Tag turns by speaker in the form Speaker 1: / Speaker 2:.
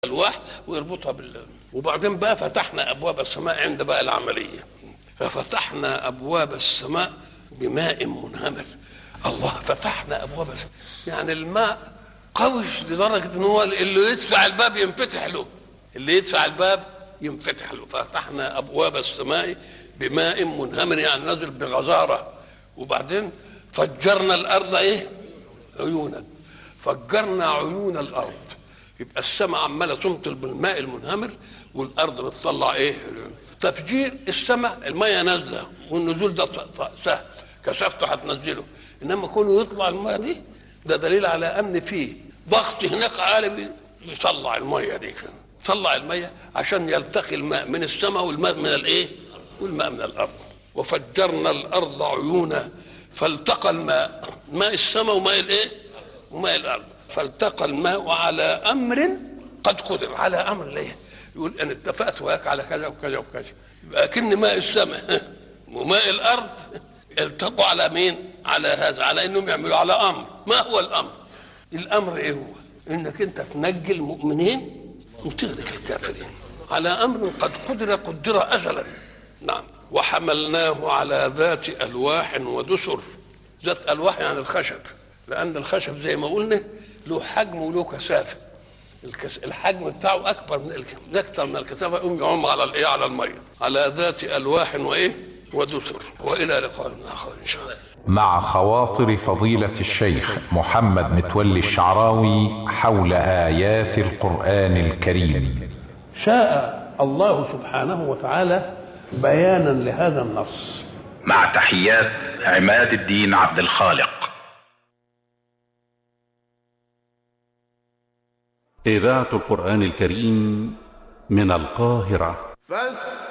Speaker 1: الالواح ويربطها بال وبعدين بقى فتحنا ابواب السماء عند بقى العمليه ففتحنا ابواب السماء بماء منهمر الله فتحنا ابواب السماء يعني الماء قوش لدرجه ان هو اللي يدفع الباب ينفتح له اللي يدفع الباب ينفتح له فتحنا ابواب السماء بماء منهمر يعني نزل بغزاره وبعدين فجرنا الارض ايه عيونا فجرنا عيون الارض يبقى السماء عماله تمطر بالماء المنهمر والارض بتطلع ايه تفجير السماء الميه نازله والنزول ده سهل كثافته هتنزله انما كونه يطلع الميه دي ده دليل على ان في ضغط هناك عالي بيطلع الميه دي طلع الميه عشان يلتقي الماء من السماء والماء من الايه والماء من الارض وفجرنا الارض عيونا فالتقى الماء ماء السماء وماء الايه وماء الارض فالتقى الماء على امر قد قدر على امر ليه يقول انا اتفقت وياك على كذا وكذا وكذا يبقى اكن ماء السماء وماء الارض التقوا على مين على هذا على انهم يعملوا على امر ما هو الامر الامر ايه هو انك انت تنجي المؤمنين وتغرق الكافرين على امر قد قدر قدر ازلا نعم وحملناه على ذات الواح ودسر ذات الواح يعني الخشب لان الخشب زي ما قلنا له حجم وله كثافه الكس... الحجم بتاعه اكبر من الك... اكثر من الكثافه يقوم يعوم على الايه على الميه على ذات الواح وايه ودسر والى لقاء اخر ان شاء الله
Speaker 2: مع خواطر فضيلة الشيخ محمد متولي الشعراوي حول آيات القرآن الكريم
Speaker 1: شاء الله سبحانه وتعالى بيانا لهذا النص
Speaker 2: مع تحيات عماد الدين عبد الخالق
Speaker 3: إذاعة القرآن الكريم من القاهرة
Speaker 4: فاستمعوا